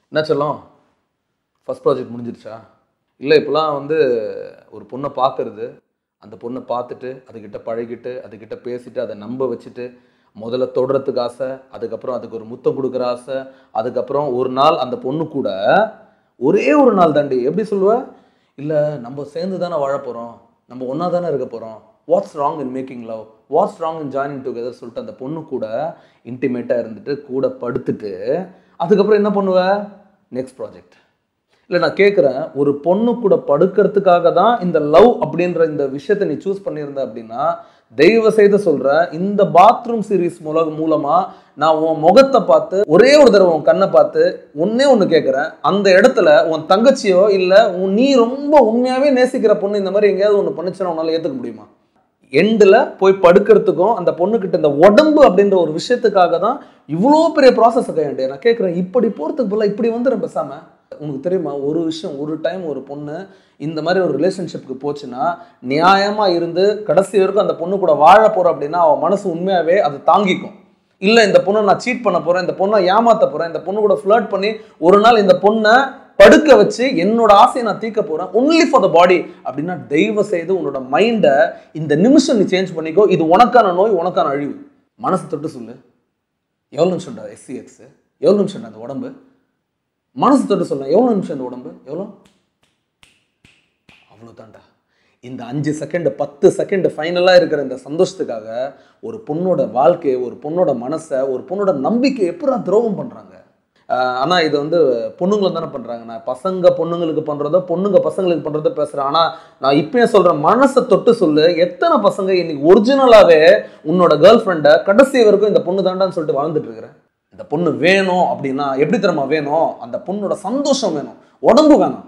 என்ன சொல்லும் first project முடிஞ்சிருச்சா இல்லை இப்போலாம் வந்து ஒரு பொண்ணை பார்க்கறது அந்த பொண்ணை பார்த்துட்டு அதுக்கிட்ட பழகிட்டு அதுக்கிட்ட பேசிட்டு அதை நம்ப வச்சுட்டு முதல்ல தொடுறதுக்கு ஆசை அதுக்கப்புறம் அதுக்கு ஒரு முத்தம் கொடுக்குற ஆசை அதுக்கப்புறம் ஒரு நாள் அந்த பொண்ணு கூட ஒரே ஒரு நாள் தாண்டி எப்படி சொல்லுவ இல்லை நம்ம சேர்ந்து தானே வாழ போகிறோம் நம்ம ஒன்றா தானே இருக்க போகிறோம் what's wrong in making love what's wrong in joining together சொல்லிட்டு அந்த பொண்ணு கூட இன்டிமேட்டாக இருந்துட்டு கூட படுத்துட்டு அதுக்கப்புறம் என்ன பண்ணுவ நெக்ஸ்ட் ப்ராஜெக்ட் இல்லை நான் கேட்குறேன் ஒரு பொண்ணு கூட படுக்கிறதுக்காக தான் இந்த லவ் அப்படின்ற இந்த விஷயத்தை நீ சூஸ் பண்ணியிருந்த அப்படின்னா தெய்வ செய்து சொல்ற இந்த பாத்ரூம் சீரிஸ் மூலம் மூலமா நான் உன் முகத்தை பார்த்து ஒரே ஒரு தடவை உன் கண்ணை பார்த்து ஒன்னே ஒன்று கேட்குறேன் அந்த இடத்துல உன் தங்கச்சியோ இல்லை உன் நீ ரொம்ப உண்மையாவே நேசிக்கிற பொண்ணு இந்த மாதிரி எங்கேயாவது ஒன்று பண்ணுச்சுன்னா உன்னால ஏற்றுக்க முடியுமா எண்டில் போய் படுக்கிறதுக்கும் அந்த பொண்ணுக்கிட்ட இந்த உடம்பு அப்படின்ற ஒரு விஷயத்துக்காக தான் இவ்வளோ பெரிய ப்ராசஸ் கையாண்டு நான் கேட்குறேன் இப்படி போகிறதுக்கு பதிலாக இப்படி வந்துடும் பேசாம உனக்கு தெரியுமா ஒரு விஷயம் ஒரு டைம் ஒரு பொண்ணு இந்த மாதிரி ஒரு ரிலேஷன்ஷிப்புக்கு போச்சுன்னா நியாயமாக இருந்து கடைசி வரைக்கும் அந்த பொண்ணு கூட வாழ போகிறோம் அப்படின்னா அவன் மனசு உண்மையாகவே அதை தாங்கிக்கும் இல்லை இந்த பொண்ணை நான் சீட் பண்ண போகிறேன் இந்த பொண்ணை ஏமாத்த போகிறேன் இந்த பொண்ணு கூட ஃப்ளர்ட் பண்ணி ஒரு நாள் இந்த பொண்ணை படுக்க வச்சு என்னோட ஆசையை நான் தீர்க்க போறேன் ஒன்லி ஃபார் த பாடி அப்படின்னா தெய்வ செய்து உன்னோட மைண்டை இந்த நிமிஷம் நீ சேஞ்ச் பண்ணிக்கோ இது உனக்கான நோய் உனக்கான அழிவு மனசு தொட்டு சொல்லு எவ்வளோ நிமிஷம்டா எஸ்சிஎக்ஸ் எவ்வளோ நிமிஷம்டா அந்த உடம்பு மனசு தொட்டு சொல்ல எவ்வளோ நிமிஷம் இந்த உடம்பு எவ்வளோ அவ்வளோதான்டா இந்த அஞ்சு செகண்ட் பத்து செகண்ட் ஃபைனலாக இருக்கிற இந்த சந்தோஷத்துக்காக ஒரு பொண்ணோட வாழ்க்கையை ஒரு பொண்ணோட மனசை ஒரு பொண்ணோட நம்பிக்கை எப்படா துரோகம் பண்ணுறாங்க ஆனால் இது வந்து பொண்ணுங்களை தானே பண்ணுறாங்க நான் பசங்க பொண்ணுங்களுக்கு பண்ணுறதோ பொண்ணுங்க பசங்களுக்கு பண்ணுறதோ பேசுகிறேன் ஆனால் நான் இப்பயும் சொல்கிறேன் மனசை தொட்டு சொல்லு எத்தனை பசங்க இன்னைக்கு ஒரிஜினலாகவே உன்னோட கேர்ள் ஃப்ரெண்டை கடைசி வரைக்கும் இந்த பொண்ணு தாண்டான்னு சொல்லிட்டு வாழ்ந்துட்டு இருக்கிறேன் இந்த பொண்ணு வேணும் அப்படின்னா எப்படி தெரியுமா வேணும் அந்த பொண்ணோட சந்தோஷம் வேணும் உடம்பு வேணும்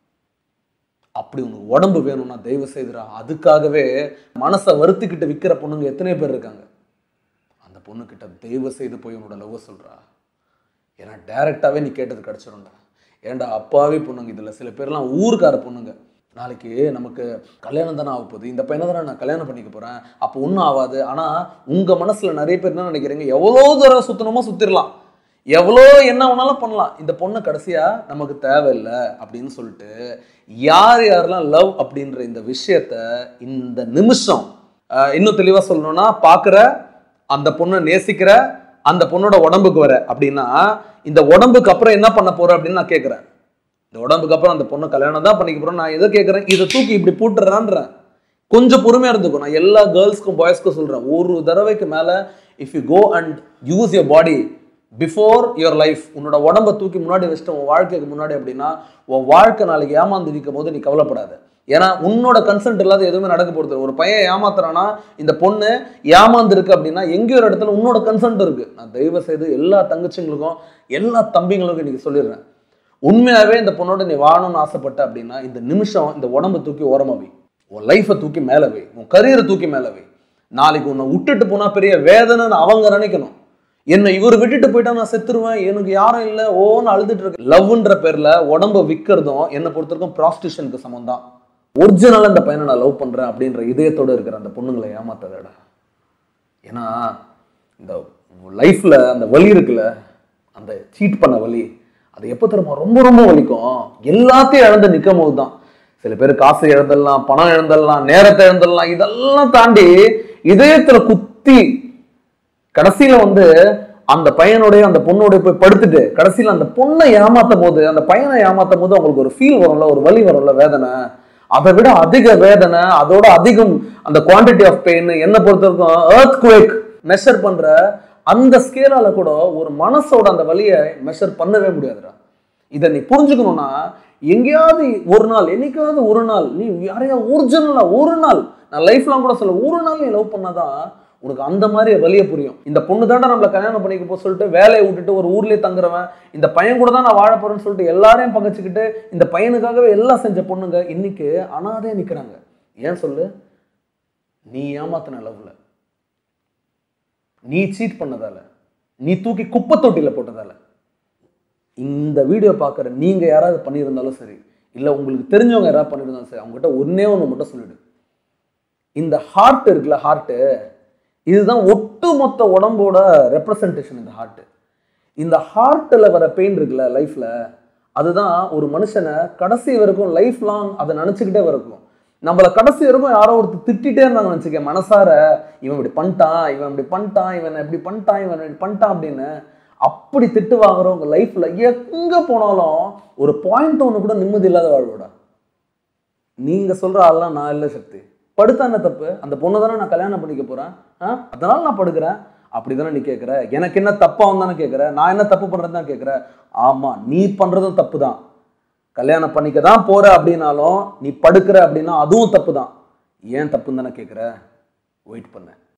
அப்படி உனக்கு உடம்பு வேணும்னா தயவு செய்துடா அதுக்காகவே மனசை வருத்திக்கிட்டு விற்கிற பொண்ணுங்க எத்தனை பேர் இருக்காங்க அந்த பொண்ணுக்கிட்ட தயவு செய்து போய் உன்னோட லவ் சொல்றா ஏன்னா டைரெக்டாகவே நீ கேட்டது கிடச்சிரும்டா ஏன்டா அப்பாவே பொண்ணுங்க இதில் சில பேர்லாம் ஊருக்கார பொண்ணுங்க நாளைக்கு நமக்கு கல்யாணம் தானே ஆக போகுது இந்த பையனை தானே நான் கல்யாணம் பண்ணிக்க போகிறேன் அப்போ ஒன்றும் ஆகாது ஆனால் உங்கள் மனசில் நிறைய பேர் என்ன நினைக்கிறீங்க எவ்வளோ தூரம் சுற்றணுமோ சுற்றிடலாம் எவ்வளோ என்ன வேணாலும் பண்ணலாம் இந்த பொண்ணு கடைசியாக நமக்கு தேவையில்லை அப்படின்னு சொல்லிட்டு யார் யாரெல்லாம் லவ் அப்படின்ற இந்த விஷயத்த இந்த நிமிஷம் ஆஹ், இன்னும் தெளிவாக சொல்லணும்னா பார்க்குற அந்த பொண்ணை நேசிக்கிற அந்த பொண்ணோட உடம்புக்கு வர அப்படின்னா இந்த உடம்புக்கு அப்புறம் என்ன பண்ண போற அப்படின்னு நான் கேட்குறேன் இந்த உடம்புக்கு அப்புறம் அந்த பொண்ணை கல்யாணம் தான் பண்ணிக்க போறோம் நான் எதை கேட்குறேன் இதை தூக்கி இப்படி போட்டுறான்றேன் கொஞ்சம் பொறுமையா இருந்துக்கும் நான் எல்லா கேர்ள்ஸ்க்கும் பாய்ஸ்க்கும் சொல்றேன் ஒரு தடவைக்கு மேல if you go and use your body before your life உன்னோட உடம்ப தூக்கி முன்னாடி வச்சுட்டு உன் வாழ்க்கைக்கு முன்னாடி அப்படின்னா உன் வாழ்க்கை நாளைக்கு ஏமாந்து நிற்கும் போது நீ கவலைப்படாத ஏன்னா உன்னோட கன்சென்ட் இல்லாத எதுவுமே நடக்க போகிறது ஒரு பையன் ஏமாத்துறானா இந்த பொண்ணு ஏமாந்து இருக்கு அப்படின்னா எங்கேயோ ஒரு இடத்துல உன்னோட கன்சென்ட் இருக்கு நான் தயவு செய்து எல்லா தங்கச்சிங்களுக்கும் எல்லா தம்பிங்களுக்கும் இன்னைக்கு சொல்லிடுறேன் உண்மையாவே இந்த பொண்ணோட நீ வாழணும்னு ஆசைப்பட்ட அப்படின்னா இந்த நிமிஷம் இந்த உடம்ப தூக்கி ஓரமா வை உன் லைஃப்பை தூக்கி மேலே வை உன் கரியரை தூக்கி மேலே வை நாளைக்கு உன்னை விட்டுட்டு போனா பெரிய வேதனைன்னு அவங்க நினைக்கணும் என்னை இவர் விட்டுட்டு போயிட்டா நான் செத்துருவேன் எனக்கு யாரும் இல்லை ஓன்னு அழுதுட்டு இருக்கு லவ்ன்ற பேர்ல உடம்ப விற்கிறதும் என்னை பொறுத்த வரைக்கும் ப்ராஸ்டியூஷனுக்கு சமம் தான் ஒரிஜினலாக இந்த பையனை நான் லவ் பண்றேன் அப்படின்ற இதயத்தோட இருக்கிற அந்த பொண்ணுங்களை ஏமாத்தாதடா ஏன்னா இந்த லைஃப்ல அந்த வலி இருக்குல்ல அந்த சீட் பண்ண வலி அது எப்போ தெரியுமா ரொம்ப ரொம்ப வலிக்கும் எல்லாத்தையும் இழந்து நிற்கும் போது தான் சில பேர் காசு இழந்துடலாம் பணம் இழந்துடலாம் நேரத்தை இழந்துடலாம் இதெல்லாம் தாண்டி இதயத்துல குத்தி கடைசியில வந்து அந்த பையனுடைய அந்த பொண்ணோட போய் படுத்துட்டு கடைசியில அந்த பொண்ணை ஏமாத்தும் போது அந்த பையனை ஏமாத்தும் போது அவங்களுக்கு ஒரு ஃபீல் வரும்ல ஒரு வலி வரும்ல வேதனை அதை விட அதிக வேதனை அதோட அதிகம் அந்த குவாண்டிட்டி ஆஃப் பெயின் என்ன பொறுத்த வரைக்கும் earthquake குவேக் மெஷர் பண்ற அந்த ஸ்கேலால கூட ஒரு மனசோட அந்த வலியை மெஷர் பண்ணவே முடியாதுடா இதை நீ புரிஞ்சுக்கணும்னா எங்கேயாவது ஒரு நாள் என்னைக்காவது ஒரு நாள் நீ யாரையா ஒரிஜினலா ஒரு நாள் நான் லைஃப்லாம் கூட சொல்ல ஒரு நாள் நீ லவ் பண்ணாதான் உனக்கு அந்த மாதிரி வலியை புரியும் இந்த பொண்ணு தாண்டா நம்மளை கல்யாணம் பண்ணிக்க போ சொல்லிட்டு வேலையை விட்டுட்டு ஒரு ஊர்லயே தங்குறவன் இந்த பையன் கூட தான் நான் வாழ போறேன்னு சொல்லிட்டு எல்லாரையும் பங்கச்சுக்கிட்டு இந்த பையனுக்காகவே எல்லாம் செஞ்ச பொண்ணுங்க இன்னைக்கு அனாதையா நிக்கிறாங்க ஏன் சொல்லு நீ ஏமாத்தின லவ்ல நீ சீட் பண்ணதால நீ தூக்கி குப்பை தொட்டியில போட்டதால இந்த வீடியோ பார்க்குற நீங்க யாராவது பண்ணியிருந்தாலும் சரி இல்லை உங்களுக்கு தெரிஞ்சவங்க யாராவது பண்ணியிருந்தாலும் சரி அவங்ககிட்ட ஒன்னே ஒன்று மட்டும் சொல்லிடு இந்த ஹார்ட் இருக்குல்ல ஹார்ட்டு இதுதான் ஒட்டுமொத்த உடம்போட ரெப்ரசன்டேஷன் இந்த ஹார்ட் இந்த ஹார்ட்டில் வர பெயின் இருக்குல்ல லைஃப்பில் அதுதான் ஒரு மனுஷனை கடைசி வரைக்கும் லைஃப் லாங் அதை நினச்சிக்கிட்டே வரைக்கும் நம்மள கடைசி வரைக்கும் யாரோ ஒருத்தர் திட்டிகிட்டே இருந்தாங்க வச்சுக்க மனசார இவன் இப்படி பண்ணிட்டான் இவன் இப்படி பண்ணிட்டான் இவன் இப்படி பண்ணிட்டான் இவன் இப்படி பண்ணிட்டான் அப்படின்னு அப்படி திட்டு வாங்குறவங்க லைஃப்ல எங்க போனாலும் ஒரு பாயிண்ட் ஒன்று கூட நிம்மதி இல்லாத வாழ்வோட நீங்க சொல்ற ஆள்லாம் நான் இல்லை சக்தி படுத்தா என்ன தப்பு அந்த பொண்ணு தானே நான் கல்யாணம் பண்ணிக்க போறேன் ஆ அதனால நான் படுக்கிறேன் அப்படிதானே நீ கேட்குற எனக்கு என்ன தப்பா வந்தானே கேட்குற நான் என்ன தப்பு பண்றேன்னு தான் கேட்குற ஆமா நீ பண்றதும் தப்பு தான் கல்யாணம் பண்ணிக்க தான் போற அப்படின்னாலும் நீ படுக்கிற அப்படின்னா அதுவும் தப்பு தான் ஏன் தப்புன்னு தானே கேட்குற வெயிட் பண்ண